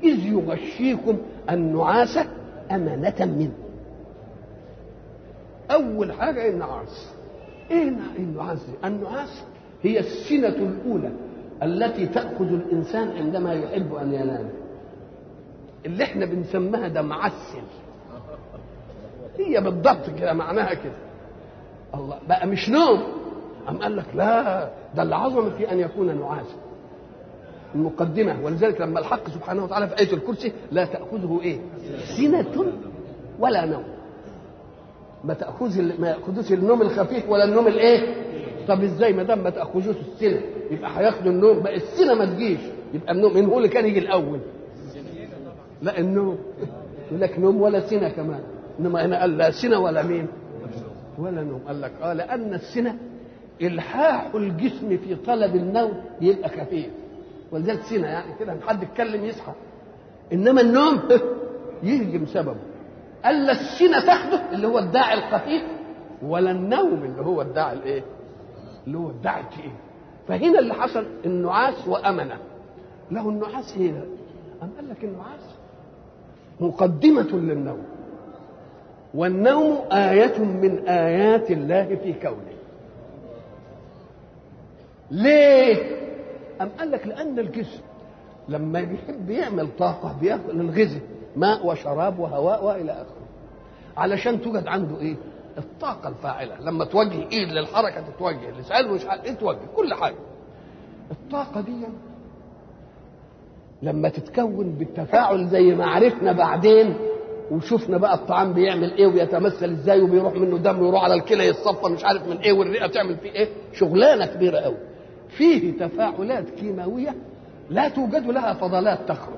إذ يغشيكم النعاس أمانة منه أول حاجة النعاس إيه النعاس دي؟ النعاس هي السنة الأولى التي تأخذ الإنسان عندما يحب أن ينام اللي احنا بنسميها ده معسل هي بالضبط كده معناها كده الله بقى مش نوم أم قال لك لا ده العظمة في أن يكون نعاسا المقدمة ولذلك لما الحق سبحانه وتعالى في آية الكرسي لا تأخذه إيه سنة ولا نوم ما تأخذ ما يأخذوش النوم الخفيف ولا النوم الإيه طب ازاي ما دام ما تاخذوش السنه يبقى هياخدوا النوم بقى السنه ما تجيش يبقى النوم من هو اللي كان يجي الاول لا النوم يقول لك نوم ولا سنه كمان انما هنا قال لا سنه ولا مين ولا نوم قال لك اه لان السنه الحاح الجسم في طلب النوم يبقى خفيف ولذلك سنه يعني كده حد يتكلم يصحى انما النوم يهجم سببه قال لا السنه تاخده اللي هو الداعي الخفيف ولا النوم اللي هو الداعي الايه اللي هو الداعي ايه فهنا اللي حصل النعاس وامنه له النعاس ايه أم قال لك النعاس مقدمة للنوم والنوم آية من آيات الله في كونه ليه؟ أم قال لك لأن الجسم لما بيحب يعمل طاقة بياخد الغذاء ماء وشراب وهواء وإلى آخره علشان توجد عنده إيه؟ الطاقة الفاعلة لما توجه إيد للحركة تتوجه لسان مش عارف إيه توجه كل حاجة الطاقة دي لما تتكون بالتفاعل زي ما عرفنا بعدين وشفنا بقى الطعام بيعمل ايه وبيتمثل ازاي وبيروح منه دم ويروح على الكلى يتصفى مش عارف من ايه والرئه تعمل فيه ايه شغلانه كبيره قوي فيه تفاعلات كيماويه لا توجد لها فضلات تخرج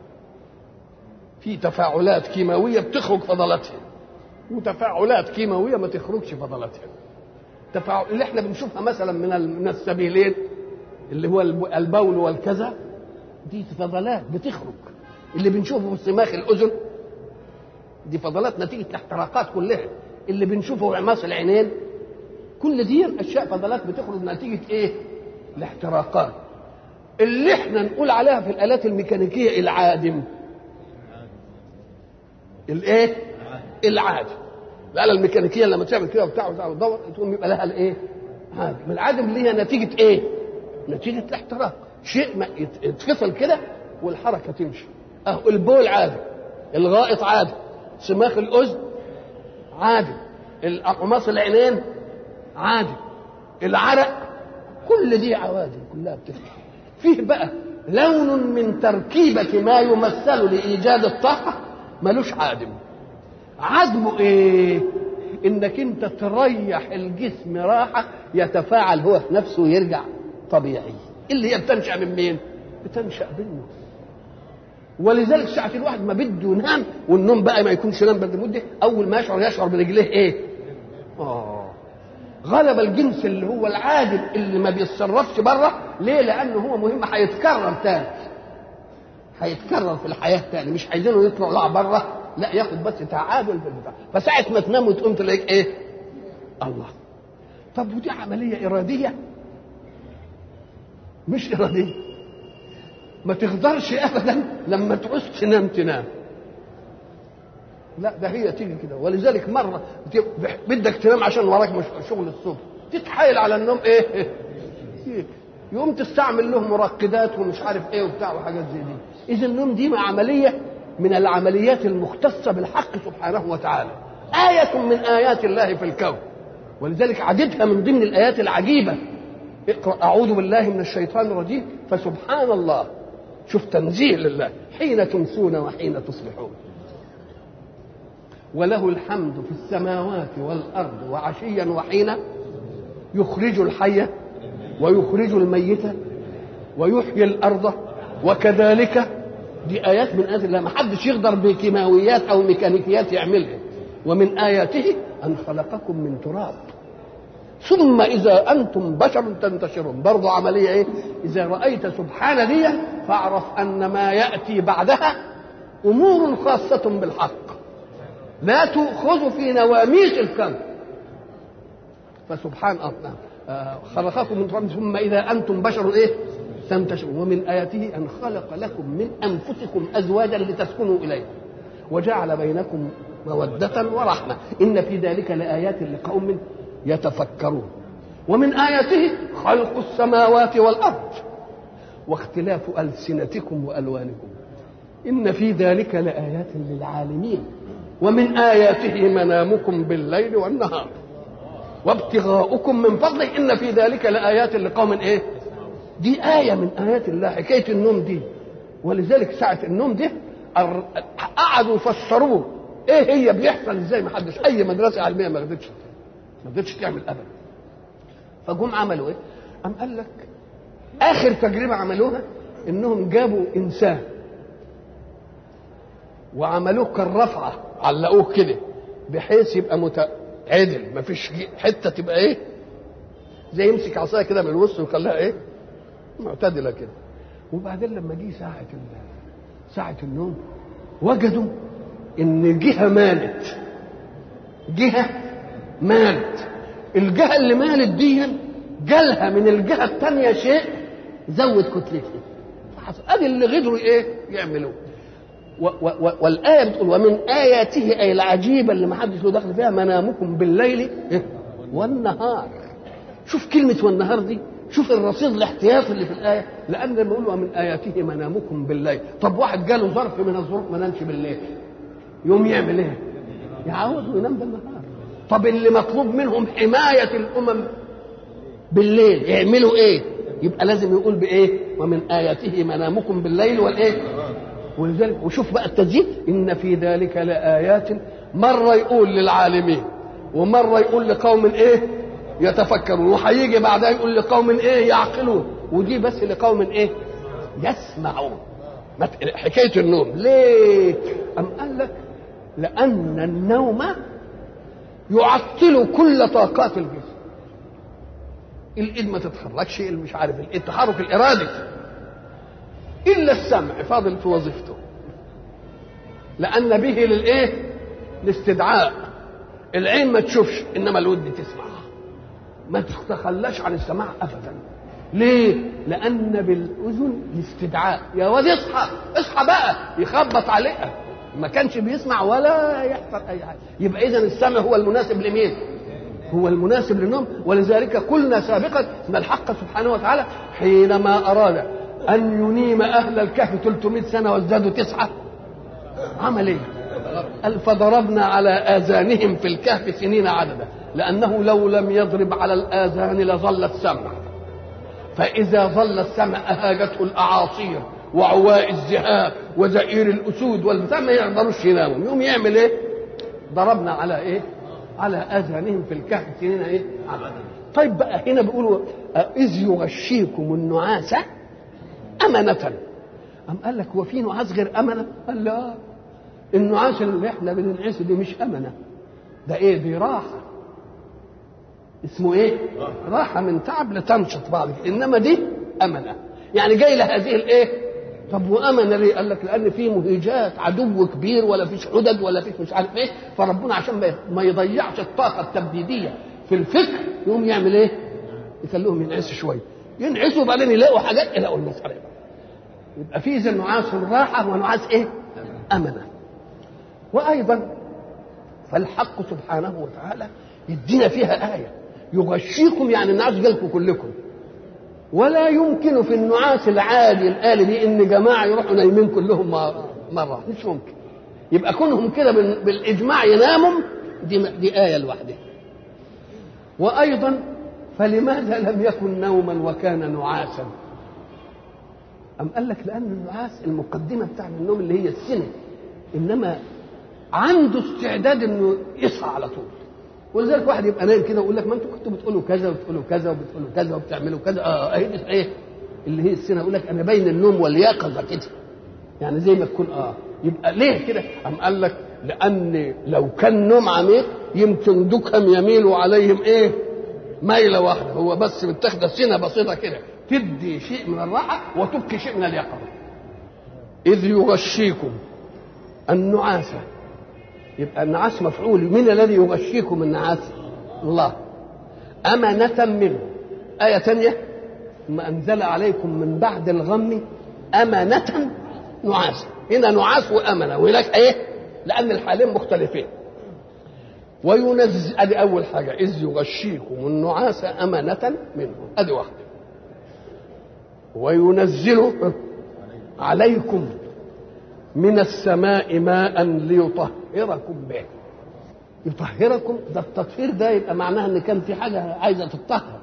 في تفاعلات كيماويه بتخرج فضلاتها وتفاعلات كيماويه ما تخرجش فضلاتها تفاعل اللي احنا بنشوفها مثلا من من السبيلين اللي هو البول والكذا دي فضلات بتخرج اللي بنشوفه في صماخ الاذن دي فضلات نتيجه الاحتراقات كلها اللي بنشوفه في عماص العينين كل دي اشياء فضلات بتخرج نتيجه ايه الاحتراقات اللي احنا نقول عليها في الالات الميكانيكيه العادم الايه العادم الاله الميكانيكيه لما تعمل كده وبتاع وتدور تقوم يبقى لها الايه عادم العادم اللي هي نتيجه ايه نتيجه الاحتراق شيء ما يتفصل كده والحركه تمشي اهو البول عادي الغائط عادي صماخ الاذن عادي اقماص العينين عادي العرق كل دي عوادم كلها بتفتح فيه بقى لون من تركيبة ما يمثل لإيجاد الطاقة ملوش عادم عدمه إيه؟ إنك أنت تريح الجسم راحة يتفاعل هو في نفسه ويرجع طبيعي اللي هي بتنشأ من مين؟ بتنشأ منه ولذلك ساعة الواحد ما بده ينام والنوم بقى ما يكونش نام بعد مدة أول ما يشعر يشعر برجليه إيه؟ آه غلب الجنس اللي هو العادل اللي ما بيتصرفش بره ليه؟ لأنه هو مهم هيتكرر تاني هيتكرر في الحياة تاني مش عايزينه يطلع بره لا ياخد بس تعادل في البتاع فساعة ما تنام وتقوم تلاقيك إيه؟ الله طب ودي عملية إرادية مش إرادية ما تقدرش ابدا لما تعوز تنام تنام لا ده هي تيجي كده ولذلك مره بدك تنام عشان وراك مش شغل الصبح تتحايل على النوم ايه يقوم تستعمل له مرقدات ومش عارف ايه وبتاع وحاجات زي دي اذا النوم دي عمليه من العمليات المختصه بالحق سبحانه وتعالى آية من آيات الله في الكون ولذلك عددها من ضمن الآيات العجيبة اقرأ أعوذ بالله من الشيطان الرجيم فسبحان الله شوف تنزيه لله حين تمسون وحين تصبحون وله الحمد في السماوات والأرض وعشيا وحين يخرج الحي ويخرج الميت ويحيي الأرض وكذلك دي آيات من آيات الله ما حدش يقدر بكيماويات أو ميكانيكيات يعملها ومن آياته أن خلقكم من تراب ثم إذا أنتم بشر تنتشرون برضو عملية إيه إذا رأيت سبحان دي فاعرف أن ما يأتي بعدها أمور خاصة بالحق لا تؤخذ في نواميس الكون فسبحان الله خلقكم من تراب ثم إذا أنتم بشر إيه تنتشرون ومن آياته أن خلق لكم من أنفسكم أزواجا لتسكنوا إليها وجعل بينكم مودة ورحمة إن في ذلك لآيات لقوم يتفكرون ومن آياته خلق السماوات والأرض واختلاف ألسنتكم وألوانكم إن في ذلك لآيات للعالمين ومن آياته منامكم بالليل والنهار وابتغاؤكم من فضله إن في ذلك لآيات لقوم إيه دي آية من آيات الله حكاية النوم دي ولذلك ساعة النوم دي قعدوا يفسروه ايه هي بيحصل ازاي ما حدش اي مدرسه علميه ما قدرتش ما قدرتش تعمل ابدا فجم عملوا ايه؟ قام قال لك اخر تجربه عملوها انهم جابوا انسان وعملوه كالرفعه علقوه كده بحيث يبقى متعدل ما فيش حته تبقى ايه؟ زي يمسك عصايه كده من الوسط ويخليها ايه؟ معتدله كده وبعدين لما جه ساعه ساعه النوم وجدوا ان جهه مالت جهه مالت الجهه اللي مالت دي جالها من الجهه الثانيه شيء زود كتلتها ادي اللي قدروا ايه يعملوه والايه بتقول ومن اياته اي العجيبه اللي ما حدش له دخل فيها منامكم بالليل والنهار شوف كلمه والنهار دي شوف الرصيد الاحتياطي اللي في الايه لان لما يقول ومن اياته منامكم بالليل طب واحد جاله ظرف من الظروف ما نامش بالليل يوم يعمل ايه؟ يعوض وينام بالنهار طب اللي مطلوب منهم حماية الأمم بالليل يعملوا ايه؟ يبقى لازم يقول بايه؟ ومن آياته منامكم بالليل والايه؟ ولذلك وشوف بقى التسجيل إن في ذلك لآيات مرة يقول للعالمين ومرة يقول لقوم ايه؟ يتفكرون وهيجي بعدها يقول لقوم ايه؟ يعقلون ودي بس لقوم ايه؟ يسمعون حكاية النوم ليه؟ أم قال لك لأن النوم يعطل كل طاقات الجسم الإيد ما تتحركش مش عارف التحرك الإرادي إلا السمع فاضل في وظيفته لأن به للإيه؟ الاستدعاء العين ما تشوفش إنما الود تسمع ما تتخلاش عن السماع أبدا ليه؟ لأن بالأذن الاستدعاء يا واد اصحى اصحى بقى يخبط عليها ما كانش بيسمع ولا يحصل أي حاجة يبقى إذا السمع هو المناسب لمين؟ هو المناسب للنوم ولذلك قلنا سابقا ان الحق سبحانه وتعالى حينما اراد ان ينيم اهل الكهف 300 سنه وازدادوا تسعه عمل ايه؟ قال فضربنا على اذانهم في الكهف سنين عددا لانه لو لم يضرب على الاذان لظل السمع فاذا ظل السمع اهاجته الاعاصير وعواء الذئاب وزئير الاسود والبتاع ما يقدروش يناموا يقوم يعمل ايه؟ ضربنا على ايه؟ على اذانهم في الكهف سنين ايه؟ عبدا. طيب بقى هنا بيقولوا اذ يغشيكم النعاس امنة أم قال لك هو في نعاس غير امنة؟ قال لا النعاس اللي احنا بننعسه دي مش امنة ده ايه؟ دي راحة اسمه ايه؟ راحة من تعب لتنشط بعض انما دي امنة يعني جاي لهذه الايه؟ طب وامن ليه؟ قال لك لان في مهيجات عدو كبير ولا فيش حدد ولا فيش مش عارف ايه فربنا عشان ما يضيعش الطاقه التبديديه في الفكر يقوم يعمل ايه؟ يخليهم ينعسوا شويه ينعسوا وبعدين يلاقوا حاجات يلاقوا المساله يبقى في اذا نعاس راحه ونعاس ايه؟ امنه وايضا فالحق سبحانه وتعالى يدينا فيها ايه يغشيكم يعني النعاس جالكم كلكم ولا يمكن في النعاس العادي الآلي دي إن جماعة يروحوا نايمين كلهم مرة مش ممكن يبقى كونهم كده بالإجماع يناموا دي دي آية لوحدها وأيضا فلماذا لم يكن نوما وكان نعاسا أم قال لك لأن النعاس المقدمة بتاع النوم اللي هي السنة إنما عنده استعداد إنه يصحى على طول ولذلك واحد يبقى نايم كده ويقول لك ما انتوا كنتوا بتقولوا كذا وبتقولوا كذا وبتقولوا كذا وبتعملوا كذا اه اهي ايه اللي هي السنه يقول لك انا بين النوم واليقظه كده يعني زي ما تكون اه يبقى ليه كده؟ قام قال لك لان لو كان نوم عميق يمكن دكهم يميلوا عليهم ايه؟ ميله واحده هو بس متاخده سنه بسيطه كده تدي شيء من الراحه وتبكي شيء من اليقظه اذ يغشيكم النعاس يبقى النعاس مفعول من الذي يغشيكم النعاس الله أمنة منه آية ثانية ثم انزل عليكم من بعد الغم امنه نعاسا هنا نعاس وامنه وهناك ايه لان الحالين مختلفين وينزل ادي اول حاجه اذ يغشيكم النعاس امنه منه ادي واحده وينزل عليكم من السماء ماء ليطهركم به يطهركم ده التطهير ده يبقى معناها ان كان في حاجه عايزه تطهر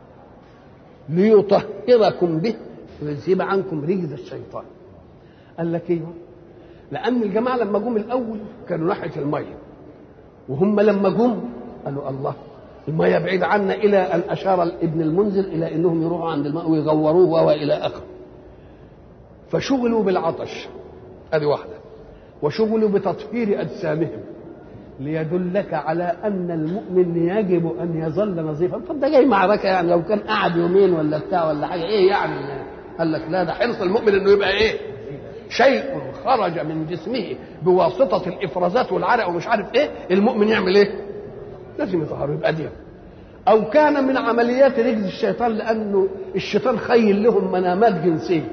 ليطهركم به ويذهب عنكم رجز الشيطان قال لك ايه لان الجماعه لما جم الاول كانوا ناحيه الميه وهم لما جم قالوا الله الميه بعيد عنا الى ان اشار ابن المنذر الى انهم يروحوا عند الماء ويغوروه والى اخره فشغلوا بالعطش هذه واحده وشغلوا بتطهير اجسامهم ليدلك على ان المؤمن يجب ان يظل نظيفا طب ده جاي معركه يعني لو كان قعد يومين ولا بتاع ولا حاجه ايه يعني قال لك لا ده حرص المؤمن انه يبقى ايه شيء خرج من جسمه بواسطه الافرازات والعرق ومش عارف ايه المؤمن يعمل ايه لازم يطهر يبقى دي او كان من عمليات رجز الشيطان لانه الشيطان خيل لهم منامات جنسيه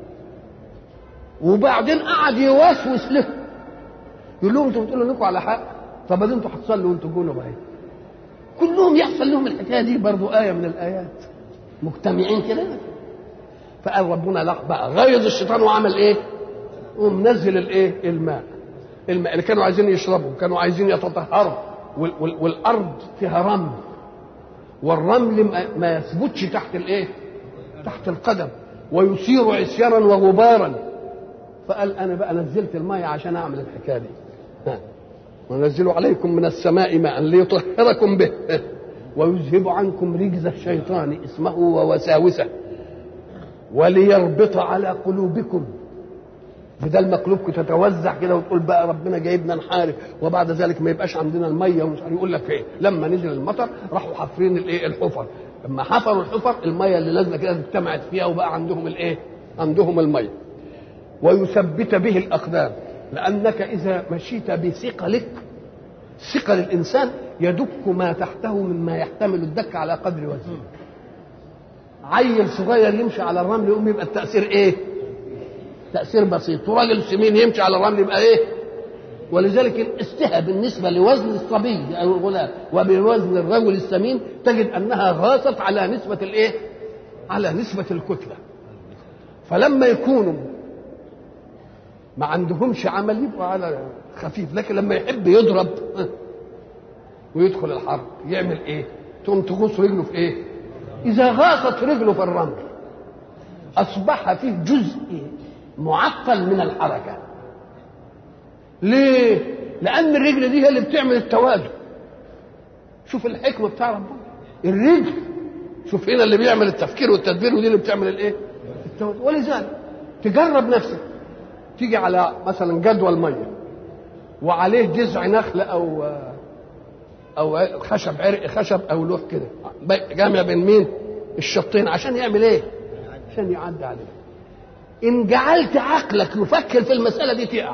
وبعدين قعد يوسوس لهم يقول لهم انتوا بتقولوا انكم على حق طب بعدين انتوا هتصلوا وانتوا جنوب اهي كلهم يحصل لهم الحكايه دي برضو ايه من الايات مجتمعين كده فقال ربنا لا بقى غيظ الشيطان وعمل ايه؟ ومنزل الايه؟ الماء الماء اللي كانوا عايزين يشربوا كانوا عايزين يتطهروا وال وال والارض فيها رمل والرمل ما يثبتش تحت الايه؟ تحت القدم ويثير عصيانا وغبارا فقال انا بقى نزلت الماء عشان اعمل الحكايه دي ها. ونزل عليكم من السماء ماء ليطهركم به ويذهب عنكم رجز الشيطان اسمه ووساوسه وليربط على قلوبكم بدل ما قلوبكم تتوزع كده وتقول بقى ربنا جايبنا نحارب وبعد ذلك ما يبقاش عندنا الميه ومش عارف يقول لك ايه لما نزل المطر راحوا حافرين الايه الحفر لما حفروا الحفر الميه اللي نازله كده اجتمعت فيها وبقى عندهم الايه عندهم الميه ويثبت به الاقدام لانك اذا مشيت بثقلك ثقل الانسان يدك ما تحته مما يحتمل الدك على قدر وزنه عيل صغير يمشي على الرمل يقوم يبقى التاثير ايه تاثير بسيط وراجل سمين يمشي على الرمل يبقى ايه ولذلك الاستهى بالنسبة لوزن الصبي أو الغلام وبوزن الرجل السمين تجد أنها غاصت على نسبة الإيه؟ على نسبة الكتلة فلما يكونوا ما عندهمش عمل يبقى على خفيف لكن لما يحب يضرب ويدخل الحرب يعمل ايه تقوم تغوص رجله في ايه اذا غاصت رجله في الرمل اصبح فيه جزء معطل من الحركه ليه لان الرجل دي هي اللي بتعمل التوازن شوف الحكمه بتاع ربنا الرجل شوف هنا اللي بيعمل التفكير والتدبير ودي اللي بتعمل الايه التوازن ولذلك تجرب نفسك تيجي على مثلا جدول ميه وعليه جذع نخل او او خشب عرق خشب او لوح كده جامع بين مين الشطين عشان يعمل ايه عشان يعدي عليه ان جعلت عقلك يفكر في المساله دي تقع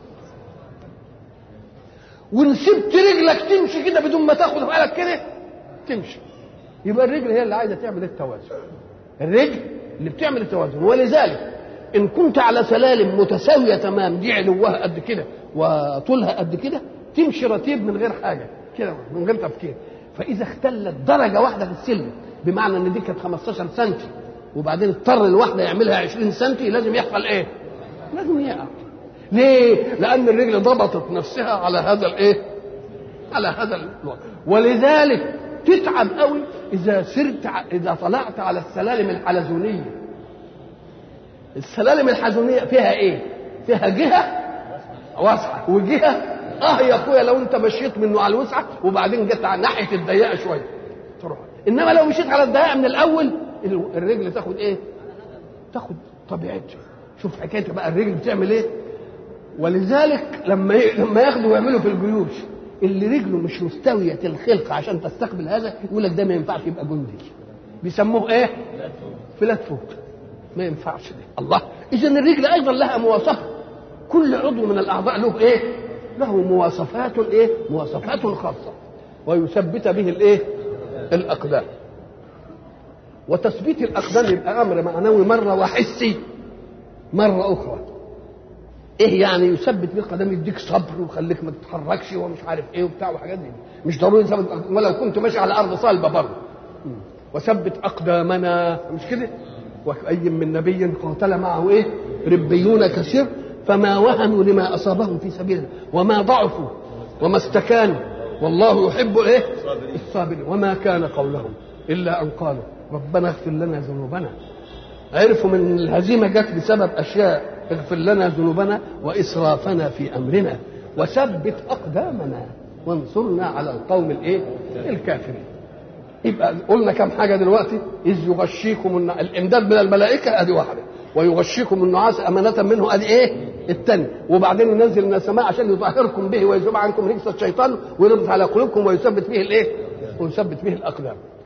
وان سبت رجلك تمشي كده بدون ما تاخد بالك كده تمشي يبقى الرجل هي اللي عايزه تعمل التوازن الرجل اللي بتعمل التوازن ولذلك ان كنت على سلالم متساويه تمام دي علوها قد كده وطولها قد كده تمشي رتيب من غير حاجه كده من غير تفكير فاذا اختلت درجه واحده في السلم بمعنى ان دي كانت 15 سم وبعدين اضطر الواحده يعملها 20 سم لازم يحصل ايه؟ لازم يقع ليه؟ لان الرجل ضبطت نفسها على هذا الايه؟ على هذا الوضع ولذلك تتعب قوي اذا سرت اذا طلعت على السلالم الحلزونيه السلالم الحلزونيه فيها ايه؟ فيها جهه واسعه وجهه اه يا اخويا لو انت مشيت منه على الوسعه وبعدين جت على ناحيه الضيقه شويه تروح انما لو مشيت على الضيقه من الاول الرجل تاخد ايه؟ تاخد طبيعتها شوف حكايه بقى الرجل بتعمل ايه؟ ولذلك لما ي... لما ياخدوا ويعملوا في الجيوش اللي رجله مش مستويه الخلق عشان تستقبل هذا يقول لك ده ما ينفعش يبقى جندي بيسموه ايه؟ فلات فوت ما ينفعش ده الله اذا الرجل ايضا لها مواصفه كل عضو من الاعضاء له ايه؟ له مواصفات ايه؟ مواصفات خاصه ويثبت به الايه؟ الاقدام وتثبيت الاقدام يبقى امر معنوي مره وحسي مره اخرى ايه يعني يثبت بيه القدم يديك صبر ويخليك ما تتحركش ومش عارف ايه وبتاع وحاجات دي مش ضروري يثبت ولو كنت ماشي على ارض صلبه برضه وثبت اقدامنا مش كده واي من نبي قاتل معه ايه ربيون كثير فما وهنوا لما اصابهم في سبيل الله وما ضعفوا وما استكانوا والله يحب ايه الصابرين وما كان قولهم الا ان قالوا ربنا اغفر لنا ذنوبنا عرفوا من الهزيمه جت بسبب اشياء اغفر لنا ذنوبنا واسرافنا في امرنا وثبت اقدامنا وانصرنا على القوم الايه الكافرين يبقى قلنا كم حاجه دلوقتي اذ يغشيكم النع... الامداد من الملائكه ادي واحده ويغشيكم النعاس امانه منه ادي ايه الثاني وبعدين ينزل من السماء عشان يطهركم به ويذوب عنكم رجس الشيطان ويربط على قلوبكم ويثبت به الايه ويثبت به الاقدام